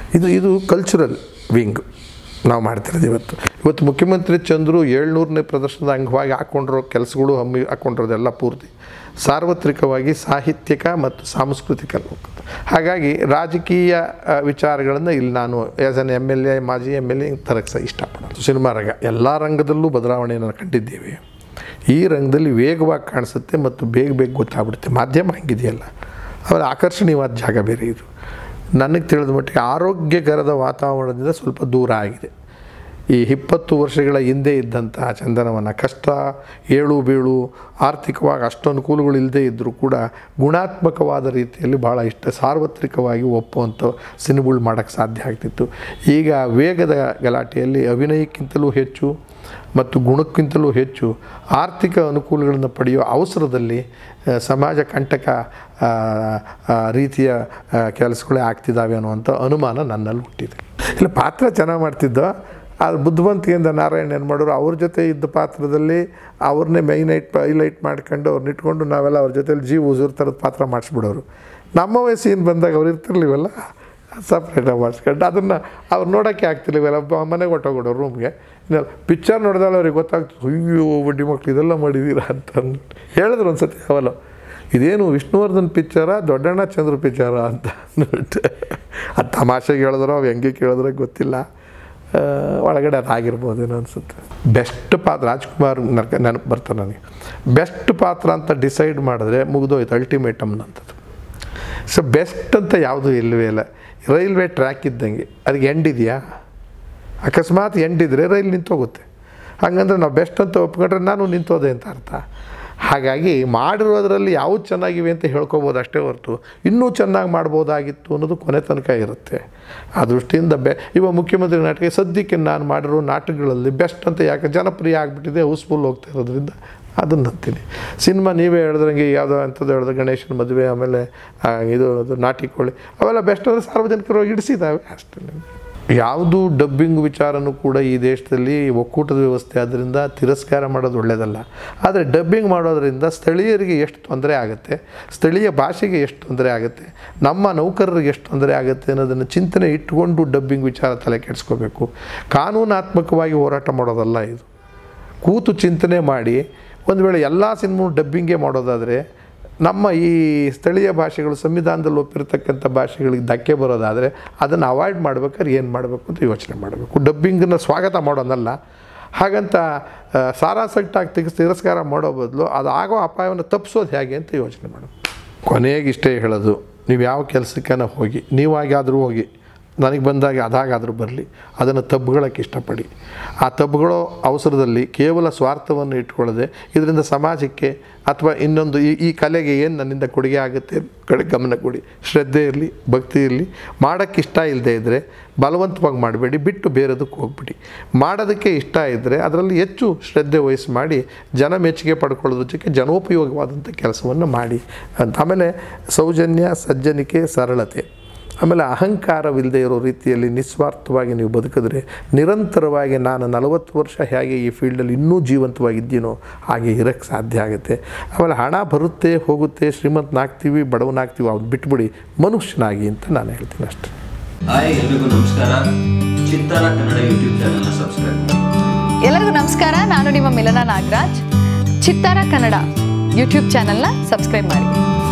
ಇದು ಇದು cultural wing ನಾವು ಮಾಡ್ತಿರೋದು ಇವತ್ತು ಇವತ್ತು ಮುಖ್ಯಮಂತ್ರಿ ಚಂದ್ರು ಏಳ್ನೂರನೇ ಪ್ರದರ್ಶನದ ಅಂಗವಾಗಿ ಹಾಕ್ಕೊಂಡಿರೋ ಕೆಲಸಗಳು ಹಮ್ಮಿ ಹಾಕ್ಕೊಂಡಿರೋದೆಲ್ಲ ಪೂರ್ತಿ ಸಾರ್ವತ್ರಿಕವಾಗಿ ಸಾಹಿತ್ಯಿಕ ಮತ್ತು ಸಾಂಸ್ಕೃತಿಕ ಲೋಕ ಹಾಗಾಗಿ ರಾಜಕೀಯ ಆ, ವಿಚಾರಗಳನ್ನು ಇಲ್ಲಿ ನಾನು as an M L A ಮಾಜಿ ಎಮ್ ಎಲ್ ಎ ತರಕ್ಕೆ ಸಹ ಇಷ್ಟಪಡೋದು ಸಿನಿಮಾ ರಂಗ ಎಲ್ಲ ರಂಗದಲ್ಲೂ ಬದಲಾವಣೆಯನ್ನು ಕಂಡಿದ್ದೇವೆ ಈ ರಂಗದಲ್ಲಿ ವೇಗವಾಗಿ ಕಾಣಿಸುತ್ತೆ ಮತ್ತು ಬೇಗ ಬೇಗ ಗೊತ್ತಾಗ್ಬಿಡುತ್ತೆ ಮಾಧ್ಯಮ ಹಂಗಿದೆಯಲ್ಲ ಆಮೇಲೆ ಆಕರ್ಷಣೀಯವಾದ ಜಾಗ ಬೇರೆ ಇದು ನನಗೆ ತಿಳಿದ ಮಟ್ಟಿಗೆ ಆರೋಗ್ಯಕರದ ವಾತಾವರಣದಿಂದ ಸ್ವಲ್ಪ ದೂರ ಆಗಿದೆ ಈ ಇಪ್ಪತ್ತು ವರ್ಷಗಳ ಹಿಂದೆ ಇದ್ದಂಥ ಚಂದನವನ ಕಷ್ಟ ಏಳು ಬೀಳು ಆರ್ಥಿಕವಾಗಿ ಅಷ್ಟು ಅನುಕೂಲಗಳು ಇಲ್ಲದೇ ಇದ್ದರೂ ಕೂಡ ಗುಣಾತ್ಮಕವಾದ ರೀತಿಯಲ್ಲಿ ಭಾಳ ಇಷ್ಟ ಸಾರ್ವತ್ರಿಕವಾಗಿ ಒಪ್ಪುವಂಥ ಸಿನಿಮಾಗಳು ಮಾಡೋಕ್ಕೆ ಸಾಧ್ಯ ಆಗ್ತಿತ್ತು ಈಗ ವೇಗದ ಗಲಾಟೆಯಲ್ಲಿ ಅಭಿನಯಕ್ಕಿಂತಲೂ ಹೆಚ್ಚು ಮತ್ತು ಗುಣಕ್ಕಿಂತಲೂ ಹೆಚ್ಚು ಆರ್ಥಿಕ ಅನುಕೂಲಗಳನ್ನು ಪಡೆಯುವ ಅವಸರದಲ್ಲಿ ಆ, ಸಮಾಜ ಕಂಟಕ ಆ, ಆ, ರೀತಿಯ ಆ, ಕೆಲಸಗಳೇ ಆಗ್ತಿದ್ದಾವೆ ಅನ್ನುವಂಥ ಅನುಮಾನ ನನ್ನಲ್ಲಿ ಹುಟ್ಟಿದೆ ಇಲ್ಲ ಪಾತ್ರ ಚೆನ್ನಾಗಿ ಮಾಡ್ತಿದ್ದೋ ಅದು ಬುದ್ಧಿವಂತಿಕೆಯಿಂದ ನಾರಾಯಣ ಏನು ಮಾಡೋರು ಅವ್ರ ಜೊತೆ ಇದ್ದ ಪಾತ್ರದಲ್ಲಿ ಅವ್ರನ್ನೇ ಮೈನೈಟ್ ಹೈಲೈಟ್ ಮಾಡ್ಕೊಂಡು ಅವ್ರನ್ನ ಇಟ್ಕೊಂಡು ನಾವೆಲ್ಲ ಅವ್ರ ಜೊತೆಲಿ ಜೀವ ಉಸಿರು ಥರದ ಪಾತ್ರ ಮಾಡಿಸ್ಬಿಡೋರು ನಮ್ಮ ವಯಸ್ಸಿನ ಬಂದಾಗ ಅವ್ರು ಇರ್ತಿರ್ಲಿವಲ್ಲ ಸಪ್ರೇಟಾಗಿ ಮಾಡಿಸ್ಕೊಂಡು ಅದನ್ನು ಅವ್ರು ನೋಡೋಕ್ಕೆ ಆಗ್ತಿರ್ಲಿವಲ್ಲ ಬ- ಮನೆಗೆ ಹೊಟ್ಟೋಗ್ಬಿಡೋರು ರೂಮ್ಗೆ ಇನ್ನು ಪಿಕ್ಚರ್ ನೋಡಿದಾಗ ಅವ್ರಿಗೆ ಗೊತ್ತಾಗ್ತದೆ ಅಯ್ಯೋ ಬಡ್ಡಿ ಮಕ್ಳು ಇದೆಲ್ಲ ಮಾಡಿದ್ದೀರಾ ಅಂತ ಅಂದ್ಬಿಟ್ಟು ಹೇಳಿದ್ರು ಒಂದು ಸತಿ ಅವಲ್ಲ ಇದೇನು ವಿಷ್ಣುವರ್ಧನ್ ಪಿಕ್ಚರ ದೊಡ್ಡಣ್ಣ ಚಂದ್ರ ಪಿಕ್ಚರ ಅಂತ ಅಂದ್ಬಿಟ್ಟು ಅದು ತಮಾಷೆಗೆ ಹೇಳಿದ್ರು ಅವು ಹೆಂಗೆ ಕೇಳಿದ್ರೆ ಗೊತ್ತಿಲ್ಲ ಆ, ಒಳಗಡೆ ಅದು ಆಗಿರ್ಬೋದೇನೋ ಅನಿಸುತ್ತೆ ಬೆಸ್ಟ್ ಪಾತ್ರ ರಾಜ್ಕುಮಾರ್ ನರ್ಕ ನೆನಪು ಬರ್ತಾರೆ ನನಗೆ ಬೆಸ್ಟ್ ಪಾತ್ರ ಅಂತ ಡಿಸೈಡ್ ಮಾಡಿದ್ರೆ ಮುಗಿದೋಯ್ತು ಅಲ್ಟಿಮೇಟಮ್ ಅಂತದ್ದು ಸೊ ಬೆಸ್ಟ್ ಅಂತ ಯಾವುದೂ ಇಲ್ಲವೇ ಇಲ್ಲ ರೈಲ್ವೆ ಟ್ರ್ಯಾಕ್ ಇದ್ದಂಗೆ ಅದಕ್ಕೆ ಎಂಡ್ ಇದೆಯಾ ಅಕಸ್ಮಾತ್ ಎಂಡ್ ಇದ್ದರೆ ರೈಲ್ ನಿಂತೋಗುತ್ತೆ ಹಾಗಂದ್ರೆ ನಾವು ಬೆಸ್ಟ್ ಅಂತ ಒಪ್ಕೊಂಡ್ರೆ ನಾನು ನಿಂತೋದೆ ಅಂತ ಅರ್ಥ ಹಾಗಾಗಿ ಮಾಡಿರೋದ್ರಲ್ಲಿ ಯಾವ್ದು ಚೆನ್ನಾಗಿವೆ ಅಂತ ಹೇಳ್ಕೊಬೋದು ಅಷ್ಟೇ ಹೊರತು ಇನ್ನೂ ಚೆನ್ನಾಗಿ ಮಾಡ್ಬೋದಾಗಿತ್ತು ಅನ್ನೋದು ಕೊನೆ ತನಕ ಇರುತ್ತೆ ಆ ದೃಷ್ಟಿಯಿಂದ ಬೆ ಇವಾಗ ಮುಖ್ಯಮಂತ್ರಿ ನಾಟಕ ಸದ್ಯಕ್ಕೆ ನಾನು ಮಾಡಿರೋ ನಾಟಕಗಳಲ್ಲಿ ಬೆಸ್ಟ್ ಅಂತ ಯಾಕೆ ಜನಪ್ರಿಯ ಆಗಿಬಿಟ್ಟಿದೆ ಹೌಸ್ಫುಲ್ ಹೋಗ್ತಾ ಇರೋದ್ರಿಂದ ಅದನ್ನು ಅಂತೀನಿ ಸಿನಿಮಾ ನೀವೇ ಹೇಳಿದ್ರಂಗೆ ಯಾವುದೋ ಅಂಥದ್ದು ಹೇಳಿದ್ರೆ ಗಣೇಶನ ಮದುವೆ ಆಮೇಲೆ ಆ, ಇದು ಅದು ನಾಟಿಕೋಳಿ ಅವೆಲ್ಲ ಬೆಸ್ಟ್ ಅಂದರೆ ಸಾರ್ವಜನಿಕರು ಇಡಿಸಿದ್ದಾವೆ ಅಷ್ಟೇ ಯಾವುದು ಡಬ್ಬಿಂಗ್ ವಿಚಾರನೂ ಕೂಡ ಈ ದೇಶದಲ್ಲಿ ಒಕ್ಕೂಟದ ವ್ಯವಸ್ಥೆ ಆದ್ದರಿಂದ ತಿರಸ್ಕಾರ ಮಾಡೋದು ಒಳ್ಳೆಯದಲ್ಲ ಆದರೆ ಡಬ್ಬಿಂಗ್ ಮಾಡೋದರಿಂದ ಸ್ಥಳೀಯರಿಗೆ ಎಷ್ಟು ತೊಂದರೆ ಆಗುತ್ತೆ ಸ್ಥಳೀಯ ಭಾಷೆಗೆ ಎಷ್ಟು ತೊಂದರೆ ಆಗುತ್ತೆ ನಮ್ಮ ನೌಕರರಿಗೆ ಎಷ್ಟು ತೊಂದರೆ ಆಗುತ್ತೆ ಅನ್ನೋದನ್ನು ಚಿಂತನೆ ಇಟ್ಕೊಂಡು ಡಬ್ಬಿಂಗ್ ವಿಚಾರ ತಲೆ ಕೆಡಿಸ್ಕೋಬೇಕು ಕಾನೂನಾತ್ಮಕವಾಗಿ ಹೋರಾಟ ಮಾಡೋದಲ್ಲ ಇದು ಕೂತು ಚಿಂತನೆ ಮಾಡಿ ಒಂದು ವೇಳೆ ಎಲ್ಲ ಸಿನಿಮಾ ಡಬ್ಬಿಂಗೇ ಮಾಡೋದಾದರೆ ನಮ್ಮ ಈ ಸ್ಥಳೀಯ ಭಾಷೆಗಳು ಸಂವಿಧಾನದಲ್ಲಿ ಒಪ್ಪಿರ್ತಕ್ಕಂಥ ಭಾಷೆಗಳಿಗೆ ಧಕ್ಕೆ ಬರೋದಾದರೆ ಅದನ್ನು ಅವಾಯ್ಡ್ ಮಾಡ್ಬೇಕಾದ್ರೆ ಏನು ಮಾಡಬೇಕು ಅಂತ ಯೋಚನೆ ಮಾಡಬೇಕು ಡಬ್ಬಿಂಗನ್ನು ಸ್ವಾಗತ ಮಾಡೋದಲ್ಲ ಹಾಗಂತ ಆ, ಸಾರಾಸಟ್ಟಾಗಿ ತೆಗೆಸ್ ತಿರಸ್ಕಾರ ಮಾಡೋ ಬದಲು ಅದು ಆಗೋ ಅಪಾಯವನ್ನು ತಪ್ಪಿಸೋದು ಹೇಗೆ ಅಂತ ಯೋಚನೆ ಮಾಡಬೇಕು ಕೊನೆಗೆ ಇಷ್ಟೇ ಹೇಳೋದು ನೀವು ಯಾವ ಕೆಲಸಕ್ಕನ ಹೋಗಿ ನೀವಾಗಾದರೂ ಹೋಗಿ ನನಗೆ ಬಂದಾಗ ಅದಾಗಾದರೂ ಬರಲಿ ಅದನ್ನು ತಬ್ಬುಗಳಕ್ಕೆ ಇಷ್ಟಪಡಿ ಆ ತಬ್ಬುಗಳೋ ಅವಸರದಲ್ಲಿ ಕೇವಲ ಸ್ವಾರ್ಥವನ್ನು ಇಟ್ಕೊಳ್ಳದೆ ಇದರಿಂದ ಸಮಾಜಕ್ಕೆ ಅಥವಾ ಇನ್ನೊಂದು ಈ ಈ ಕಲೆಗೆ ಏನು ನನ್ನಿಂದ ಕೊಡುಗೆ ಆಗುತ್ತೆ ಕಡೆ ಗಮನ ಕೊಡಿ ಶ್ರದ್ಧೆ ಇರಲಿ ಭಕ್ತಿ ಇರಲಿ ಮಾಡೋಕ್ಕೆ ಇಷ್ಟ ಇಲ್ಲದೆ ಇದ್ದರೆ ಬಲವಂತವಾಗಿ ಮಾಡಬೇಡಿ ಬಿಟ್ಟು ಬೇರೆದಕ್ಕೆ ಹೋಗ್ಬಿಡಿ ಮಾಡೋದಕ್ಕೆ ಇಷ್ಟ ಇದ್ದರೆ ಅದರಲ್ಲಿ ಹೆಚ್ಚು ಶ್ರದ್ಧೆ ವಹಿಸಿ ಮಾಡಿ ಜನ ಮೆಚ್ಚುಗೆ ಪಡ್ಕೊಳ್ಳೋದ್ರ ಜೊತೆಗೆ ಜನೋಪಯೋಗವಾದಂಥ ಕೆಲಸವನ್ನು ಮಾಡಿ ಅಂತ ಆಮೇಲೆ ಸೌಜನ್ಯ ಸಜ್ಜನಿಕೆ ಸರಳತೆ ಆಮೇಲೆ ಅಹಂಕಾರವಿಲ್ಲದೆ ಇರೋ ರೀತಿಯಲ್ಲಿ ನಿಸ್ವಾರ್ಥವಾಗಿ ನೀವು ಬದುಕಿದ್ರೆ ನಿರಂತರವಾಗಿ ನಾನು ನಲವತ್ತು ವರ್ಷ ಹೇಗೆ ಈ ಫೀಲ್ಡಲ್ಲಿ ಇನ್ನೂ ಜೀವಂತವಾಗಿದ್ದೀನೋ ಹಾಗೆ ಇರೋಕ್ಕೆ ಸಾಧ್ಯ ಆಗುತ್ತೆ ಆಮೇಲೆ ಹಣ ಬರುತ್ತೆ ಹೋಗುತ್ತೆ ಶ್ರೀಮಂತನಾಗ್ತೀವಿ ಬಡವನಾಗ್ತೀವಿ ಅವ್ನು ಬಿಟ್ಬಿಡಿ ಮನುಷ್ಯನಾಗಿ ಅಂತ ನಾನು ಹೇಳ್ತೀನಿ ಅಷ್ಟೇ ಹಾಯ್ ಎಲ್ರಿಗೂ ನಮಸ್ಕಾರ ಚಿತ್ತಾರ ಕನ್ನಡ ಯೂಟ್ಯೂಬ್ ಚಾನಲ್ನ ಸಬ್ಸ್ಕ್ರೈಬ್ ಮಾಡಿ ಎಲ್ಲರಿಗೂ ನಮಸ್ಕಾರ ನಾನು ನಿಮ್ಮ ಮಿಲನ ನಾಗರಾಜ್ ಚಿತ್ತಾರ ಕನ್ನಡ ಯೂಟ್ಯೂಬ್ ಚಾನಲ್ನ ಸಬ್ಸ್ಕ್ರೈಬ್ ಮಾಡಿ